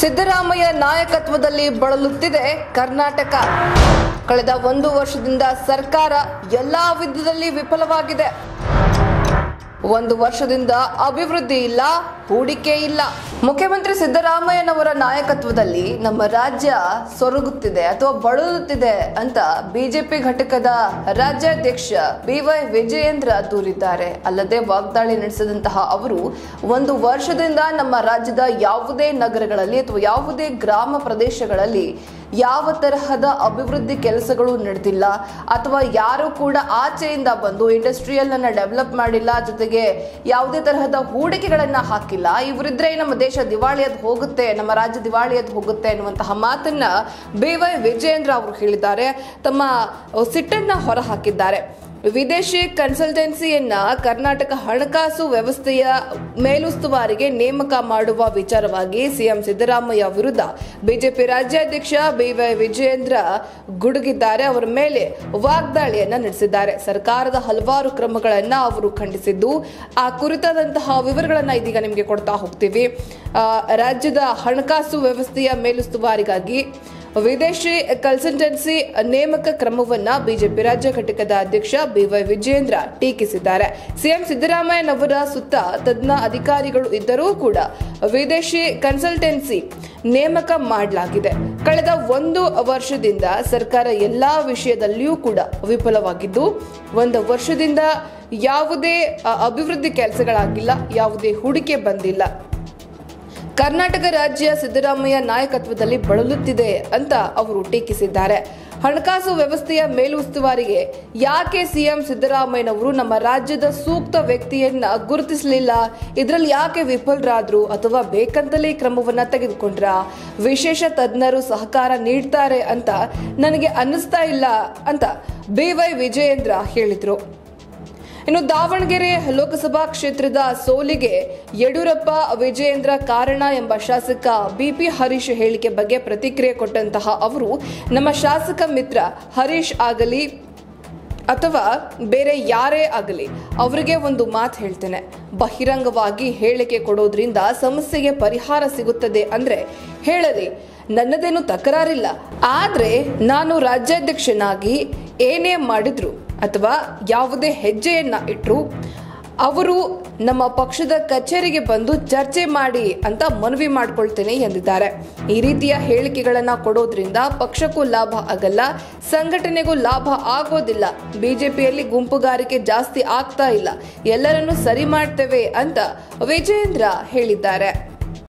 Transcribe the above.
ಸಿದ್ದರಾಮಯ್ಯ ನಾಯಕತ್ವದಲ್ಲಿ ಬಳಲುತ್ತಿದೆ ಕರ್ನಾಟಕ ಕಳೆದ ಒಂದು ವರ್ಷದಿಂದ ಸರ್ಕಾರ ಎಲ್ಲಾ ವಿಧದಲ್ಲಿ ವಿಫಲವಾಗಿದೆ ಒಂದು ವರ್ಷದಿಂದ ಅಭಿವೃದ್ಧಿ ಇಲ್ಲ ಹೂಡಿಕೆ ಇಲ್ಲ ಮುಖ್ಯಮಂತ್ರಿ ಸಿದ್ದರಾಮಯ್ಯನವರ ನಾಯಕತ್ವದಲ್ಲಿ ನಮ್ಮ ರಾಜ್ಯ ಸೊರಗುತ್ತಿದೆ ಅಥವಾ ಬಳಲುತ್ತಿದೆ ಅಂತ ಬಿಜೆಪಿ ಘಟಕದ ರಾಜ್ಯಾಧ್ಯಕ್ಷ ಬಿವೈ ವಿಜಯೇಂದ್ರ ದೂರಿದ್ದಾರೆ ಅಲ್ಲದೆ ವಾಗ್ದಾಳಿ ನಡೆಸಿದಂತಹ ಅವರು ಒಂದು ವರ್ಷದಿಂದ ನಮ್ಮ ರಾಜ್ಯದ ಯಾವುದೇ ನಗರಗಳಲ್ಲಿ ಅಥವಾ ಯಾವುದೇ ಗ್ರಾಮ ಪ್ರದೇಶಗಳಲ್ಲಿ ಯಾವ ತರಹದ ಅಭಿವೃದ್ಧಿ ಕೆಲಸಗಳು ನಡೆದಿಲ್ಲ ಅಥವಾ ಯಾರು ಕೂಡ ಆಚೆಯಿಂದ ಬಂದು ಇಂಡಸ್ಟ್ರಿಯಲ್ ಅನ್ನ ಡೆವಲಪ್ ಮಾಡಿಲ್ಲ ಜೊತೆಗೆ ಯಾವುದೇ ತರಹದ ಹೂಡಿಕೆಗಳನ್ನ ಹಾಕಿಲ್ಲ ಇವರಿದ್ರೆ ನಮ್ಮ ದೇಶ ದಿವಾಳಿಯದ್ ಹೋಗುತ್ತೆ ನಮ್ಮ ರಾಜ್ಯ ದಿವಾಳಿಯದ್ ಹೋಗುತ್ತೆ ಅನ್ನುವಂತಹ ಮಾತನ್ನ ಬಿ ವೈ ವಿಜಯೇಂದ್ರ ಅವರು ಹೇಳಿದ್ದಾರೆ ತಮ್ಮ ಸಿಟ್ಟನ್ನ ಹೊರಹಾಕಿದ್ದಾರೆ ವಿದೇಶಿ ಕನ್ಸಲ್ಟೆನ್ಸಿಯನ್ನ ಕರ್ನಾಟಕ ಹಣಕಾಸು ವ್ಯವಸ್ಥೆಯ ಮೇಲುಸ್ತುವಾರಿಗೆ ನೇಮಕ ಮಾಡುವ ವಿಚಾರವಾಗಿ ಸಿಎಂ ಸಿದ್ದರಾಮಯ್ಯ ವಿರುದ್ಧ ಬಿಜೆಪಿ ರಾಜ್ಯಾಧ್ಯಕ್ಷ ಬಿವೈ ವಿಜಯೇಂದ್ರ ಗುಡುಗಿದ್ದಾರೆ ಅವರ ಮೇಲೆ ವಾಗ್ದಾಳಿಯನ್ನ ನಡೆಸಿದ್ದಾರೆ ಸರ್ಕಾರದ ಹಲವಾರು ಕ್ರಮಗಳನ್ನ ಅವರು ಖಂಡಿಸಿದ್ದು ಆ ಕುರಿತಾದಂತಹ ವಿವರಗಳನ್ನ ಇದೀಗ ನಿಮಗೆ ಕೊಡ್ತಾ ಹೋಗ್ತೀವಿ ಆ, ರಾಜ್ಯದ ಹಣಕಾಸು ವ್ಯವಸ್ಥೆಯ ಮೇಲುಸ್ತುವಾರಿಗಾಗಿ ವಿದೇಶಿ ಕನ್ಸಲ್ಟೆನ್ಸಿ ನೇಮಕ ಕ್ರಮವನ್ನ ಬಿಜೆಪಿ ರಾಜ್ಯ ಘಟಕದ ಅಧ್ಯಕ್ಷ ಬಿವೈ ವಿಜಯೇಂದ್ರ ಟೀಕಿಸಿದ್ದಾರೆ ಸಿಎಂ ಸಿದ್ದರಾಮಯ್ಯನವರ ಸುತ್ತ ತಜ್ಞ ಅಧಿಕಾರಿಗಳು ಇದ್ದರೂ ಕೂಡ ವಿದೇಶಿ ಕನ್ಸಲ್ಟೆನ್ಸಿ ನೇಮಕ ಮಾಡಲಾಗಿದೆ ಕಳೆದ ಒಂದು ವರ್ಷದಿಂದ ಸರ್ಕಾರ ಎಲ್ಲಾ ವಿಷಯದಲ್ಲಿಯೂ ಕೂಡ ವಿಫಲವಾಗಿದ್ದು ಒಂದು ವರ್ಷದಿಂದ ಯಾವುದೇ ಅ, ಅಭಿವೃದ್ಧಿ ಕೆಲಸಗಳಾಗಿಲ್ಲ ಯಾವುದೇ ಹೂಡಿಕೆ ಬಂದಿಲ್ಲ ಕರ್ನಾಟಕ ರಾಜ್ಯ ಸಿದ್ದರಾಮಯ್ಯ ನಾಯಕತ್ವದಲ್ಲಿ ಬಳಲುತ್ತಿದೆ ಅಂತ ಅವರು ಟೀಕಿಸಿದ್ದಾರೆ ಹಣಕಾಸು ವ್ಯವಸ್ಥೆಯ ಮೇಲುಸ್ತುವಾರಿಗೆ ಯಾಕೆ ಸಿಎಂ ಸಿದ್ದರಾಮಯ್ಯನವರು ನಮ್ಮ ರಾಜ್ಯದ ಸೂಕ್ತ ವ್ಯಕ್ತಿಯನ್ನ ಗುರುತಿಸಲಿಲ್ಲ ಇದರಲ್ಲಿ ಯಾಕೆ ವಿಫಲರಾದ್ರು ಅಥವಾ ಬೇಕಂತಲೇ ಈ ಕ್ರಮವನ್ನ ತೆಗೆದುಕೊಂಡ್ರ ವಿಶೇಷ ತಜ್ಞರು ಸಹಕಾರ ನೀಡ್ತಾರೆ ಅಂತ ನನಗೆ ಅನ್ನಿಸ್ತಾ ಇಲ್ಲ ಅಂತ ಬಿ ವೈ ವಿಜಯೇಂದ್ರ ಹೇಳಿದ್ರು ಇನ್ನು ದಾವಣಗೆರೆ ಲೋಕಸಭಾ ಕ್ಷೇತ್ರದ ಸೋಲಿಗೆ ಯಡಿಯೂರಪ್ಪ ವಿಜಯೇಂದ್ರ ಕಾರಣ ಎಂಬ ಶಾಸಕ ಬಿಪಿ ಹರೀಶ್ ಹೇಳಿಕೆ ಬಗ್ಗೆ ಪ್ರತಿಕ್ರಿಯೆ ಕೊಟ್ಟಂತಹ ಅವರು ನಮ್ಮ ಶಾಸಕ ಮಿತ್ರ ಹರೀಶ್ ಆಗಲಿ ಅಥವಾ ಬೇರೆ ಯಾರೇ ಆಗಲಿ ಅವರಿಗೆ ಒಂದು ಮಾತು ಹೇಳ್ತೇನೆ ಬಹಿರಂಗವಾಗಿ ಹೇಳಿಕೆ ಕೊಡೋದ್ರಿಂದ ಸಮಸ್ಯೆಗೆ ಪರಿಹಾರ ಸಿಗುತ್ತದೆ ಅಂದ್ರೆ ಹೇಳಲಿ ನನ್ನದೇನು ತಕರಾರಿಲ್ಲ ಆದ್ರೆ ನಾನು ರಾಜ್ಯಾಧ್ಯಕ್ಷನಾಗಿ ಏನೇ ಮಾಡಿದ್ರು ಅಥವಾ ಯಾವುದೇ ಹೆಜ್ಜೆಯನ್ನ ಇಟ್ಟರು ಅವರು ನಮ್ಮ ಪಕ್ಷದ ಕಚೇರಿಗೆ ಬಂದು ಚರ್ಚೆ ಮಾಡಿ ಅಂತ ಮನವಿ ಮಾಡ್ಕೊಳ್ತೇನೆ ಎಂದಿದ್ದಾರೆ ಈ ರೀತಿಯ ಹೇಳಿಕೆಗಳನ್ನ ಕೊಡೋದ್ರಿಂದ ಪಕ್ಷಕ್ಕೂ ಲಾಭ ಆಗಲ್ಲ ಸಂಘಟನೆಗೂ ಲಾಭ ಆಗೋದಿಲ್ಲ ಬಿಜೆಪಿಯಲ್ಲಿ ಗುಂಪುಗಾರಿಕೆ ಜಾಸ್ತಿ ಆಗ್ತಾ ಇಲ್ಲ ಎಲ್ಲರನ್ನು ಸರಿ ಮಾಡ್ತೇವೆ ಅಂತ ವಿಜಯೇಂದ್ರ ಹೇಳಿದ್ದಾರೆ